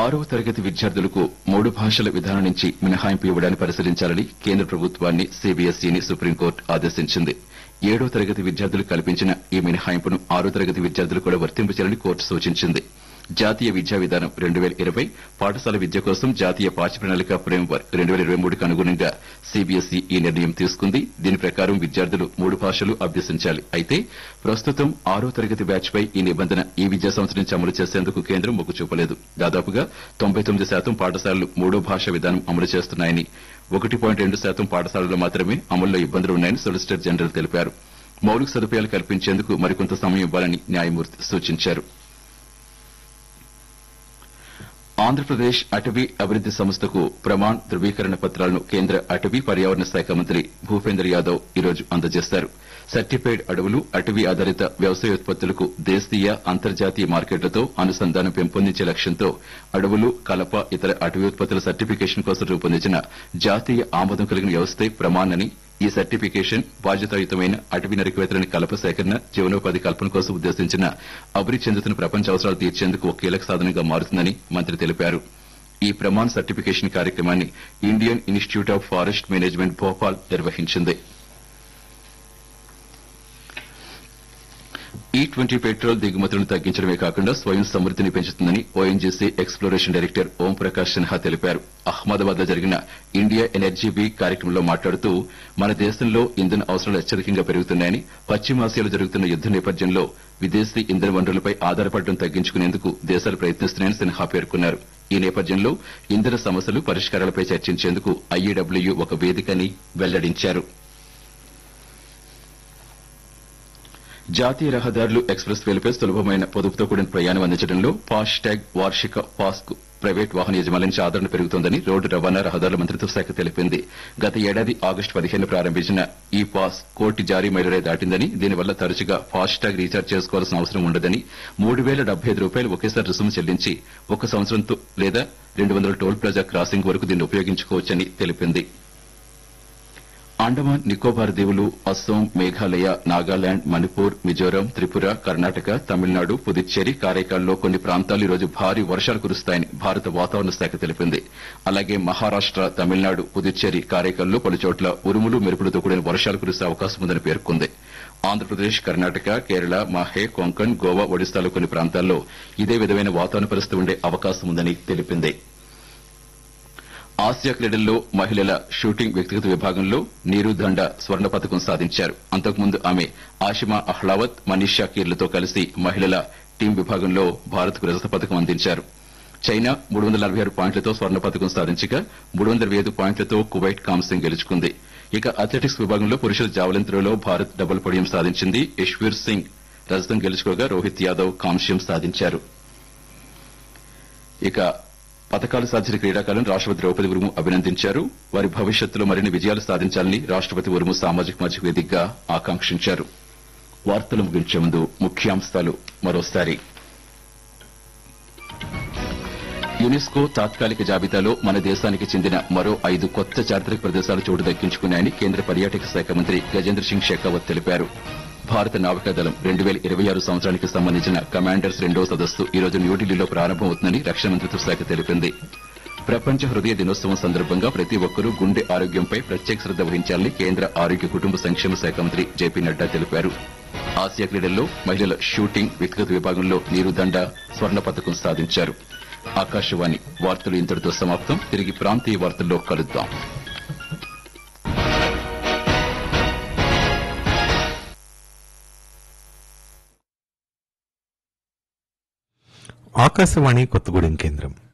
ఆరవ తరగతి విద్యార్థులకు మూడు భాషల విధానం నుంచి మినహాయింపు ఇవ్వడాన్ని పరిశీలించాలని కేంద్ర ప్రభుత్వాన్ని సీబీఎస్ఈని సుప్రీంకోర్టు ఆదేశించింది ఏడో తరగతి విద్యార్థులు కల్పించిన ఈ మినహాయింపును ఆరో తరగతి విద్యార్థులు కూడా వర్తింపచేయాలని కోర్టు సూచించింది జాతీయ విద్యా విధానం రెండు వేల ఇరవై పాఠశాల విద్య కోసం జాతీయ పాఠ్య ప్రణాళిక ఫ్రేమ్వర్క్ రెండు వేల ఇరవై మూడుకు అనుగుణంగా సీబీఎస్ఈ ఈ నిర్ణయం తీసుకుంది దీని ప్రకారం విద్యార్థులు మూడు భాషలు అభ్యసించాలి అయితే ప్రస్తుతం ఆరో తరగతి బ్యాచ్ పై ఈ నిబంధన ఈ విద్యా సంవత్సరం నుంచి అమలు చేసేందుకు కేంద్రం మొగ్గు చూపలేదు దాదాపుగా తొంభై తొమ్మిది శాతం పాఠశాలలు మూడో భాష విధానం అమలు చేస్తున్నాయని ఒకటి పాయింట్ రెండు శాతం పాఠశాలల్లో మాత్రమే అమల్లో ఇబ్బందులు ఉన్నాయని సొలిసిటర్ జనరల్ తెలిపారు మౌలిక సదుపాయాలు కల్పించేందుకు మరికొంత సమయం ఇవ్వాలని న్యాయమూర్తి సూచించారు ఆంధ్రప్రదేశ్ అటవీ అభివృద్ది సంస్థకు ప్రమాణ్ ధృవీకరణ పత్రాలను కేంద్ర అటవీ పర్యావరణ శాఖ మంత్రి భూపేందర్ యాదవ్ ఈ రోజు అందజేశారు సర్టిఫైడ్ అడవులు అటవీ ఆధారిత వ్యవసాయోత్పత్తులకు దేశీయ అంతర్జాతీయ మార్కెట్లతో అనుసంధానం పెంపొందించే లక్ష్యంతో అడవులు కలప ఇతర అటవీ ఉత్పత్తుల సర్టిఫికేషన్ కోసం రూపొందించిన జాతీయ ఆమోదం కలిగిన వ్యవస్థే ప్రమాణ్ అని ఈ సర్టిఫికేషన్ బాధ్యతాయుతమైన అటవీ నరికివేతలని కలప సేకరణ జీవనోపాధి కల్పన కోసం ఉద్దేశించిన అభివృద్ధి చెందుతున్న ప్రపంచ అవసరాలు తీర్చేందుకు ఒక కీలక సాధనంగా మారుతుందని మంత్రి తెలిపారు ఈ ప్రమాణ్ సర్టిఫికేషన్ కార్యక్రమాన్ని Indian Institute of Forest Management Bhopal నిర్వహించింది ఈ ట్వంటీ పెట్రోల్ దిగుమతులను తగ్గించడమే కాకుండా స్వయం సమృద్దిని పెంచుతుందని ONGC exploration director Om Prakash Sinha తెలిపారు అహ్మదాబాద్ లో జరిగిన ఇండియా ఎనర్జీ వీక్ కార్యక్రమంలో మాట్లాడుతూ మన దేశంలో ఇంధన అవసరాలు అత్యధికంగా పెరుగుతున్నాయని పశ్చిమాసియాలో జరుగుతున్న యుద్ద నేపథ్యంలో విదేశీ ఇంధన వనరులపై ఆధారపడడం తగ్గించుకునేందుకు దేశాలు ప్రయత్నిస్తున్నాయని సిన్హా పేర్కొన్నారు ఈ నేపథ్యంలో ఇంధన సమస్యలు పరిష్కారాలపై చర్చించేందుకు ఐఈడబ్ల్యూ ఒక వేదికని వెల్లడించారు జాతీయ రహదారులు ఎక్స్ప్రెస్ వేలపై సులభమైన పొదుపుతో కూడిన ప్రయాణం అందించడంలో ఫాస్ట్ ట్యాగ్ వార్షిక పాస్ కు ప్రైవేట్ వాహన యజమానుల నుంచి ఆదరణ పెరుగుతోందని రోడ్డు రవాణా రహదారుల మంత్రిత్వ శాఖ తెలిపింది గత ఏడాది ఆగస్టు పదిహేను ప్రారంభించిన ఈ పాస్ కోటి జారీ మైలురాయి దాటిందని దీనివల్ల తరచుగా ఫాస్ట్ ట్యాగ్ రీఛార్జ్ చేసుకోవాల్సిన అవసరం ఉండదని మూడు వేల డెబ్బై ఐదు రూపాయలు ఒకేసారి రుసుము చెల్లించి ఒక సంవత్సరంతో లేదా రెండు వందల టోల్ ప్లాజా క్రాసింగ్ వరకు దీన్ని ఉపయోగించుకోవచ్చని తెలిపింది అండమాన్ నికోబార్ దీవులు అస్సోం మేఘాలయ నాగాలాండ్ మణిపూర్ మిజోరాం త్రిపుర కర్ణాటక తమిళనాడు పుదుచ్చేరి కారైకాల్లో కొన్ని ప్రాంతాలు ఈ రోజు భారీ వర్షాలు కురుస్తాయని భారత వాతావరణ శాఖ తెలిపింది అలాగే మహారాష్ట తమిళనాడు పుదుచ్చేరి కారైకాల్లో పలుచోట్ల ఉరుములు మెరుపులతో కూడిన వర్షాలు కురిసే అవకాశం ఉందని పేర్కొంది ఆంధ్రప్రదేశ్ కర్ణాటక కేరళ మాహే కొంకణ్ గోవా ఒడిశాలో కొన్ని ప్రాంతాల్లో ఇదే విధమైన వాతావరణ పరిస్థితి ఉండే అవకాశం ఉందని తెలిపింది ఆసియా క్రీడల్లో మహిళల షూటింగ్ వ్యక్తిగత విభాగంలో నీరు దండ స్వర్ణ పథకం సాధించారు అంతకుముందు ఆమె ఆషిమా అహ్లావత్ మనీషా కీర్లతో కలిసి మహిళల టీం విభాగంలో భారత్కు రజత పథకం అందించారు చైనా మూడు వందల నలభై ఆరు పాయింట్లతో స్వర్ణ పథకం సాధించగా మూడు వందల ఐదు పాయింట్లతో కువైట్ కాంస్యం గెలుచుకుంది ఇక అథ్లెటిక్స్ విభాగంలో పురుషుల జావలిన్ త్రోలో భారత్ డబుల్ పొడియం సాధించింది యశ్వీర్ సింగ్ రజతం గెలుచుకోగా రోహిత్ యాదవ్ కాంస్యం సాధించారు ఇక పథకాలు సాధించిన క్రీడాకారులను రాష్టపతి ద్రౌపది ముర్ము అభినందించారు వారి భవిష్యత్తులో మరిన్ని విజయాలు సాధించాలని రాష్టపతి ముర్ము సామాజిక మాధ్యమ వేదికగా ఆకాంక్షించారు వార్తలు ముగించే ముందు ముఖ్యాంశాలు మరోసారి యునెస్కో తాత్కాలిక జాబితాలో మన దేశానికి చెందిన మరో ఐదు కొత్త చారిత్రక ప్రదేశాలు చోటు దక్కించుకున్నాయని కేంద్ర పర్యాటక శాఖ మంత్రి గజేంద్ర సింగ్ షెకావత్ తెలిపారు భారత నావికాదళం రెండు వేల ఇరవై ఆరు సంవత్సరానికి సంబంధించిన కమాండర్స్ రెండో సదస్సు ఈ రోజు న్యూఢిల్లీలో ప్రారంభమవుతుందని రక్షణ మంత్రిత్వ శాఖ తెలిపింది ప్రపంచ హృదయ దినోత్సవం సందర్భంగా ప్రతి ఒక్కరూ గుండె ఆరోగ్యంపై ప్రత్యేక శ్రద్ద వహించాలని కేంద్ర ఆరోగ్య కుటుంబ సంక్షేమ శాఖ మంత్రి జేపీ నడ్డా తెలిపారు ఆసియా క్రీడల్లో మహిళల షూటింగ్ వ్యక్తిగత విభాగంలో నీరుదండ స్వర్ణ పథకం సాధించారు ఆకాశవాణి వార్తలు ఇంతటితో సమాప్తం తిరిగి ప్రాంతీయ వార్తల్లో కలుద్దాం ఆకాశవాణి కొత్తగూడెం కేంద్రం